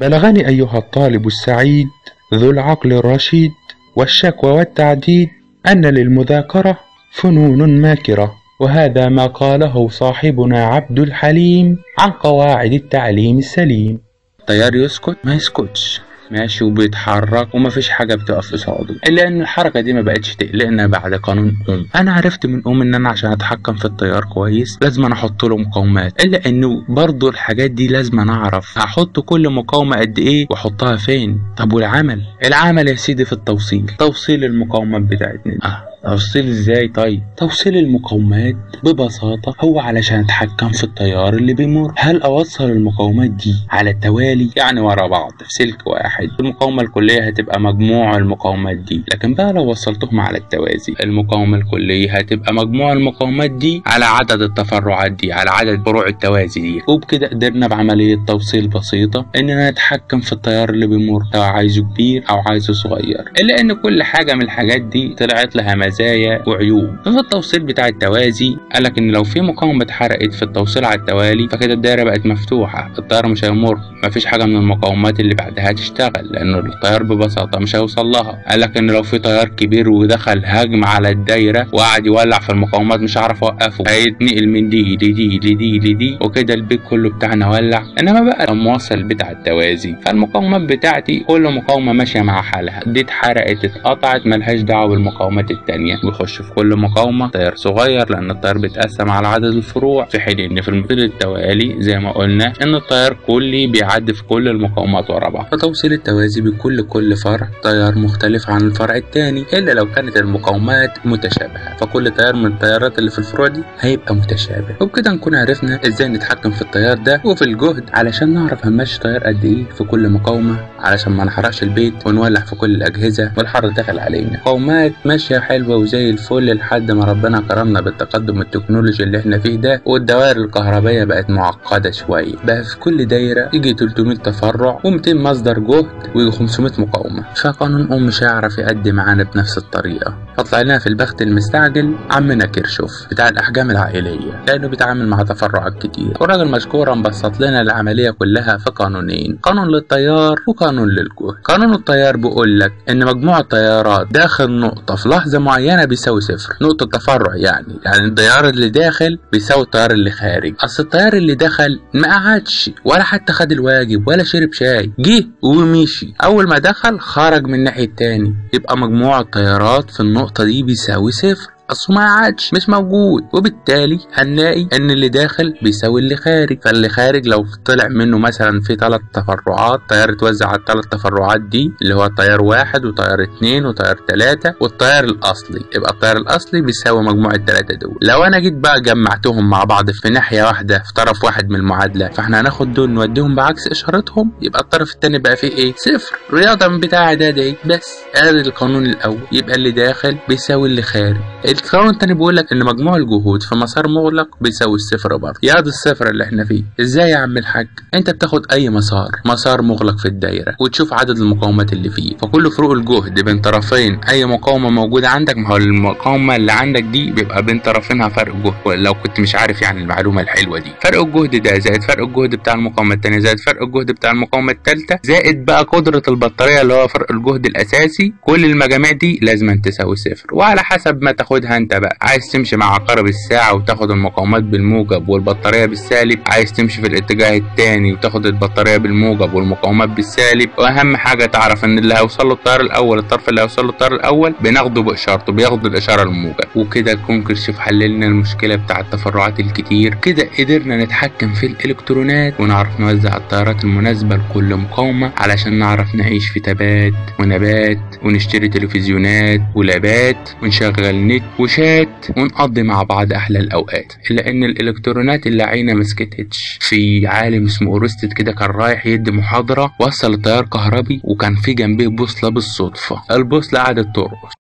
بلغني أيها الطالب السعيد ذو العقل الرشيد والشكوى والتعديد أن للمذاكرة فنون ماكرة وهذا ما قاله صاحبنا عبد الحليم عن قواعد التعليم السليم الطيار يسكت ما يسكتش ماشي وبيتحرك ومفيش حاجه بتقف قصاده الا ان الحركه دي ما بقتش تقلقنا بعد قانون اوم انا عرفت من اوم ان انا عشان اتحكم في التيار كويس لازم أنا احط له مقاومات الا انه برضو الحاجات دي لازم أنا اعرف احط كل مقاومه قد ايه واحطها فين طب والعمل العمل يا سيدي في التوصيل توصيل المقاومات بتاعتنا اه توصيل ازاي طيب توصيل المقاومات ببساطة هو علشان اتحكم في التيار اللي بيمر هل اوصل المقاومات دي على التوالي يعني ورا بعض في سلك واحد المقاومة الكلية هتبقى مجموع المقاومات دي لكن بقى لو وصلتهم على التوازي المقاومة الكلية هتبقى مجموع المقاومات دي على عدد التفرعات دي على عدد فروع التوازي دي وبكده قدرنا بعملية توصيل بسيطة اننا نتحكم في التيار اللي بيمر سواء عايزه كبير او عايزه صغير الا ان كل حاجة من الحاجات دي طلعت لها مزايا وعيوب ففي التوصيل بتاع التوازي قالك ان لو في مقاومة اتحرقت في التوصيل على التوالي فكده الدايرة بقت مفتوحة التيار مش هيمر مفيش حاجة من المقاومات اللي بعدها تشتغل لانه التيار ببساطة مش هيوصل لها قالك ان لو في تيار كبير ودخل هجم على الدايرة وقعد يولع في المقاومات مش هعرف اوقفه هيتنقل من دي لدي لدي لدي وكده البيت كله بتاعنا ولع انما بقى الموصل بتاع التوازي فالمقاومات بتاعتي كل مقاومة ماشية مع حالها دي اتحرقت اتقطعت ملهاش دعوة بالمقاومات التانية بيخش في كل مقاومة تيار صغير لان التيار بيتقسم على عدد الفروع في حين ان في المثير التوالي زي ما قلنا ان التيار كلي بيعدي في كل المقاومات ورا بعض فتوصيل التوازي بيكون لكل فرع تيار مختلف عن الفرع التاني الا لو كانت المقاومات متشابهة فكل تيار من التيارات اللي في الفروع دي هيبقى متشابه وبكده نكون عرفنا ازاي نتحكم في التيار ده وفي الجهد علشان نعرف هنمشي تيار قد ايه في كل مقاومة علشان ما نحرقش البيت ونولع في كل الاجهزة والحر داخل علينا مقاومات ماشية حلوة وزي الفل لحد ما ربنا كرمنا بالتقدم التكنولوجي اللي احنا فيه ده والدوائر الكهربائية بقت معقدة شوية بقى في كل دايرة يجي 300 تفرع و200 مصدر جهد ويجي 500 مقاومة فقانون أم مش هيعرف يأدي معانا بنفس الطريقة فطلع لنا في البخت المستعجل عمنا كيرشوف بتاع الأحجام العائلية لأنه بيتعامل مع تفرعات كتير والراجل مشكورا بسط لنا العملية كلها في قانونين قانون للتيار وقانون للجهد قانون التيار بيقول لك إن مجموع التيارات داخل نقطة في لحظة معينة بيساوي صفر نقطة تفرع يعني يعني التيار اللي داخل بيساوي التيار اللي خارج أصل التيار اللي دخل ما قعدش ولا حتى خد الواجب ولا شرب شاي جه ومشي أول ما دخل خرج من الناحية التاني يبقى مجموع التيارات في النقطة دي بيساوي صفر اصله ما قعدش مش موجود وبالتالي هنلاقي ان اللي داخل بيساوي اللي خارج فاللي خارج لو طلع منه مثلا في ثلاث تفرعات تيار اتوزع على الثلاث تفرعات دي اللي هو تيار واحد وتيار اتنين وتيار تلاتة والتيار الاصلي يبقى التيار الاصلي بيساوي مجموع التلاتة دول لو انا جيت بقى جمعتهم مع بعض في ناحية واحدة في طرف واحد من المعادلة فاحنا هناخد دول نوديهم بعكس اشارتهم يبقى الطرف التاني بقى فيه ايه صفر رياضة من بتاع اعداد ايه بس ادي القانون الاول يبقى اللي داخل بيساوي اللي خارج القانون التاني بيقول لك ان مجموع الجهود في مسار مغلق بيساوي الصفر برضه يا ده الصفر اللي احنا فيه ازاي يا عم الحاج انت بتاخد اي مسار مسار مغلق في الدايره وتشوف عدد المقاومات اللي فيه فكل فروق الجهد بين طرفين اي مقاومه موجوده عندك ما هو المقاومه اللي عندك دي بيبقى بين طرفينها فرق جهد لو كنت مش عارف يعني المعلومه الحلوه دي فرق الجهد ده زائد فرق الجهد بتاع المقاومه التانيه زائد فرق الجهد بتاع المقاومه التالته زائد بقى قدره البطاريه اللي هو فرق الجهد الاساسي كل المجاميع دي لازم تساوي صفر وعلى حسب ما تاخدها انت بقى عايز تمشي مع عقارب الساعة وتاخد المقاومات بالموجب والبطارية بالسالب عايز تمشي في الاتجاه التاني وتاخد البطارية بالموجب والمقاومات بالسالب واهم حاجة تعرف ان اللي هيوصل له التيار الاول الطرف اللي هيوصل له التيار الاول بناخده باشارته بياخد الاشارة الموجب وكده يكون كرشف حللنا المشكلة بتاع التفرعات الكتير كده قدرنا نتحكم في الالكترونات ونعرف نوزع التيارات المناسبة لكل مقاومة علشان نعرف نعيش في تبات ونبات ونشتري تلفزيونات ولابات ونشغل نت وشات ونقضي مع بعض احلى الاوقات الا ان الالكترونات اللي عينا مسكتش في عالم اسمه اورستد كده كان رايح يدي محاضره وصل التيار كهربي وكان في جنبيه بوصله بالصدفه البوصله قعدت ترقص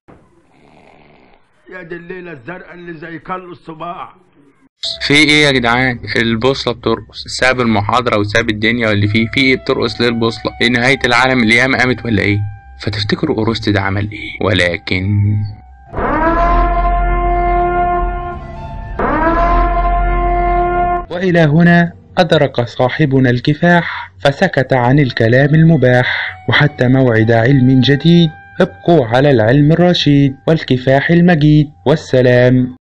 يا دي الليلة الزرقاء اللي زي كل الصباع في ايه يا جدعان البوصله بترقص ساب المحاضره وساب الدنيا واللي فيه في ايه بترقص ليه البوصله ايه نهايه العالم القيامه قامت ولا ايه فتفتكروا اورستد عمل ايه ولكن وإلى هنا أدرك صاحبنا الكفاح فسكت عن الكلام المباح وحتى موعد علم جديد ابقوا على العلم الرشيد والكفاح المجيد والسلام